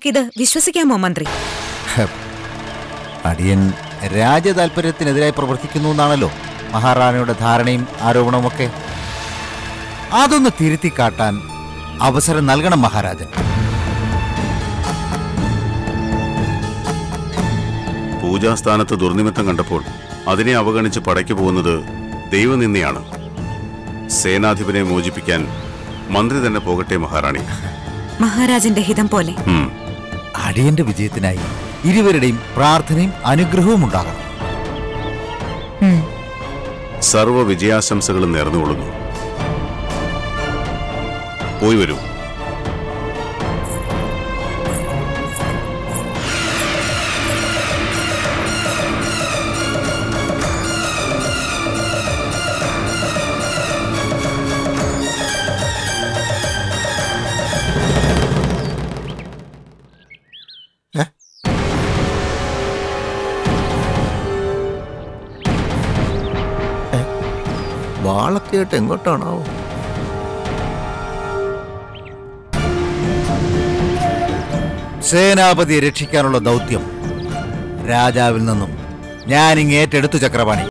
നമുക്കിത് വിശ്വസിക്കാമോ മന്ത്രി അടിയൻ രാജ്യതാൽപര്യത്തിനെതിരായി പ്രവർത്തിക്കുന്നു എന്നാണല്ലോ മഹാറാണിയുടെ ധാരണയും ആരോപണവുമൊക്കെ അതൊന്ന് തിരുത്തി കാട്ടാൻ അവസരം നൽകണം മഹാരാജൻ പൂജാസ്ഥാനത്ത് ദുർനിമിത്തം കണ്ടപ്പോൾ അതിനെ അവഗണിച്ച് പടയ്ക്ക് പോകുന്നത് ദൈവനിന്ദയാണ് സേനാധിപനെ മോചിപ്പിക്കാൻ മന്ത്രി തന്നെ പോകട്ടെ മഹാറാണി മഹാരാജന്റെ ഹിതം പോലെ ഉം. അടിയന്റെ വിജയത്തിനായി ഇരുവരുടെയും പ്രാർത്ഥനയും അനുഗ്രഹവും ഉണ്ടാകണം സർവ്വ വിജയാശംസകളും നേർന്നുകൊള്ളുന്നു പോയി വരൂ വാളൊക്കെ ആയിട്ട് എങ്ങോട്ടാണാവോ സേനാപതിയെ രക്ഷിക്കാനുള്ള ദൗത്യം രാജാവിൽ നിന്നും ഞാനിങ് ഏറ്റെടുത്തു ചക്രപാണി